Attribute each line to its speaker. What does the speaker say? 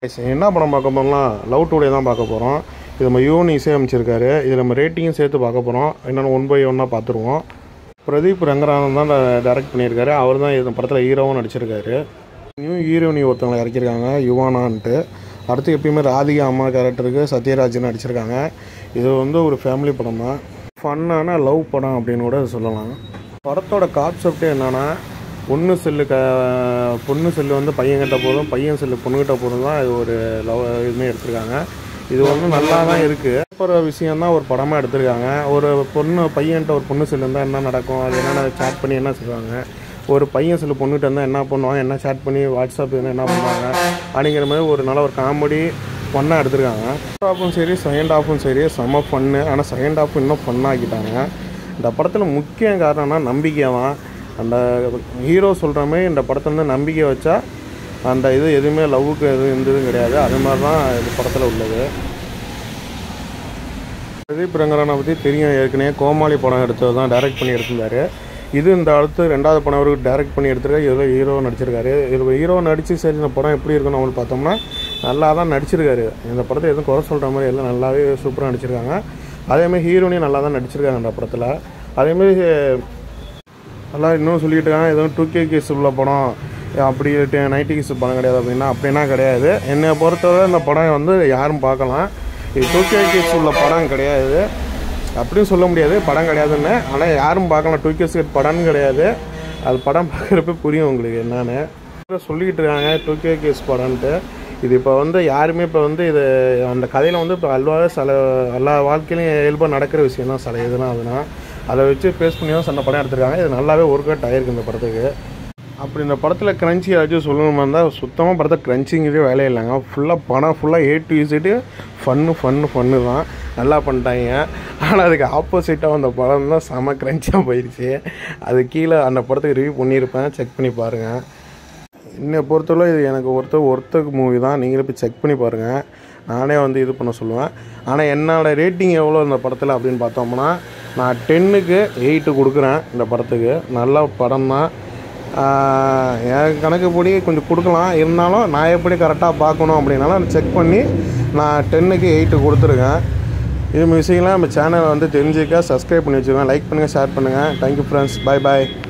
Speaker 1: Guys, என்ன படம் பார்க்க போறோம்னா லவ் டுடே தான் பார்க்க போகிறோம் இது நம்ம யூன் இசையமைச்சிருக்காரு இது நம்ம ரேட்டிங்கும் சேர்த்து பார்க்க போகிறோம் என்னென்னு ஒன் பை ஒன்னாக பார்த்துருவோம் பிரதீப் ரங்கராஜன் தான் டைரக்ட் பண்ணியிருக்காரு அவர் தான் இந்த படத்தில் ஹீரோவும் நடிச்சிருக்காரு நியூ ஹீரோனி ஒருத்தவங்களை இறக்கியிருக்காங்க யுவானான்ட்டு அடுத்து எப்பயுமே ராதிகா அம்மா கேரக்டருக்கு சத்யராஜன் நடிச்சிருக்காங்க இது வந்து ஒரு ஃபேமிலி படம் தான் ஃபன்னான லவ் படம் அப்படின்னு கூட சொல்லலாம் படத்தோட கான்செப்டே என்னன்னா பொண்ணு செல்லு க பொண்ணு செல்லு வந்து பையன்கிட்ட போதும் பையன் செல்லு பொண்ணுகிட்ட போதும் தான் இது ஒரு லவ் இதுமே எடுத்திருக்காங்க இது வந்து நல்லா தான் இருக்குது ஒரு விஷயம் தான் ஒரு படமாக எடுத்திருக்காங்க ஒரு பொண்ணு பையன்கிட்ட ஒரு பொண்ணு செல்லு இருந்தால் என்ன நடக்கும் அது என்னென்ன சேட் பண்ணி என்ன செய்வாங்க ஒரு பையன் செல்லு பொண்ணுகிட்ட இருந்தால் என்ன பண்ணுவாங்க என்ன சேட் பண்ணி வாட்ஸ்அப் இதுனா என்ன பண்ணுவாங்க அப்படிங்கிற மாதிரி ஒரு நல்ல ஒரு காமெடி ஃபன்னாக எடுத்திருக்காங்க ஃபர்ஸ்ட் ஹாஃபும் சரி செகண்ட் ஹாஃபும் சரி செம்ம ஃபன்னு ஆனால் செகண்ட் ஹாஃப் இன்னும் ஃபன்னாக்கிட்டாங்க இந்த படத்தில் முக்கிய காரணம்னா நம்பிக்கை தான் அந்த ஹீரோ சொல்கிற மாதிரி இந்த படத்தில் வந்து நம்பிக்கை வச்சா அந்த இது எதுவுமே லவ்வுக்கு எதுவும் எந்த இதுவும் கிடையாது அது மாதிரி தான் இந்த படத்தில் உள்ளது பிரதீப் ரங்கரானை பற்றி தெரியும் ஏற்கனவே கோமாளி படம் எடுத்தது தான் டைரக்ட் பண்ணி எடுத்திருந்தாரு இது இந்த அடுத்து ரெண்டாவது படம் அவருக்கு டைரக்ட் பண்ணி எடுத்திருக்காரு இதில் ஹீரோ நடிச்சிருக்காரு இதில் ஹீரோ நடித்து சரி இந்த படம் எப்படி இருக்குன்னு அவங்களுக்கு பார்த்தோம்னா நல்லா தான் நடிச்சிருக்காரு இந்த படத்தை எதுவும் குறை சொல்கிற மாதிரி எல்லாம் நல்லாவே சூப்பராக நடிச்சிருக்காங்க அதேமாதிரி ஹீரோனையும் நல்லா தான் நடிச்சிருக்காங்க இந்த படத்தில் அதேமாதிரி நல்லா இன்னும் சொல்லிட்டு இருக்காங்க எதுவும் டூ கே கேஸ் உள்ள படம் அப்படி நைன்டி கேஸ் படம் கிடையாது அப்படின்னா அப்படின்னா கிடையாது என்னை பொறுத்தவரை இந்த படம் வந்து யாரும் பார்க்கலாம் இது டூ கே கேஸ் உள்ள படம் கிடையாது அப்படின்னு சொல்ல முடியாது படம் கிடையாதுன்னு ஆனால் யாரும் பார்க்கலாம் டூ கேஸ் படம்னு கிடையாது அது படம் பார்க்குறப்ப புரியும் உங்களுக்கு என்னன்னு சொல்லிக்கிட்டு இருக்காங்க டூ கே கேஸ் படம்ன்ட்டு இது இப்போ வந்து யாருமே இப்போ வந்து இது அந்த கதையில் வந்து இப்போ அல்வாவே சில எல்லா வாழ்க்கையிலையும் இயல்பாக நடக்கிற விஷயம் தான் சில இதெல்லாம் அதெல்லாம் அதை வச்சு பேஸ் பண்ணி தான் சண்டை படம் எடுத்திருக்காங்க இது நல்லாவே ஒர்க் அவுட் ஆகிருக்கு இந்த படத்துக்கு அப்படி இந்த படத்தில் கிரன்ச்சி ஏதாச்சும் சொல்லணுமா இருந்தால் சுத்தமாக படத்தை கிரன்ச்சிங்கிறதே வேலையே இல்லைங்க ஃபுல்லாக படம் ஃபுல்லாக ஏ டு இசைட்டு ஃபன்னு ஃபன்னு ஃபன்னு தான் நல்லா பண்ணிட்டாங்க ஆனால் அதுக்கு ஆப்போசிட்டாக அந்த படம் தான் செம கிரன்ச்சியாக போயிடுச்சு அது கீழே அந்த படத்துக்கு ரிவ்யூ பண்ணியிருப்பேன் செக் பண்ணி பாருங்கள் என்னை பொறுத்தவரை இது எனக்கு ஒருத்தர் ஒருத்தருக்கு மூவி தான் நீங்களே போய் செக் பண்ணி பாருங்கள் நானே வந்து இது பண்ண சொல்லுவேன் ஆனால் என்னோடய ரேட்டிங் எவ்வளோ இந்த படத்தில் அப்படின்னு பார்த்தோம்னா நான் டென்னுக்கு எயிட்டு கொடுக்குறேன் இந்த படத்துக்கு நல்ல படம் தான் என் கணக்குப்படி கொஞ்சம் கொடுக்கலாம் இருந்தாலும் நான் எப்படி கரெக்டாக பார்க்கணும் அப்படின்னாலும் செக் பண்ணி நான் டென்னுக்கு எயிட்டு கொடுத்துருக்கேன் இது விஷயம்லாம் நம்ம சேனலை வந்து தெரிஞ்சுக்க சப்ஸ்கிரைப் பண்ணி வச்சுருக்கேன் லைக் பண்ணுங்கள் ஷேர் பண்ணுங்கள் தேங்க்யூ ஃப்ரெண்ட்ஸ் பை பாய்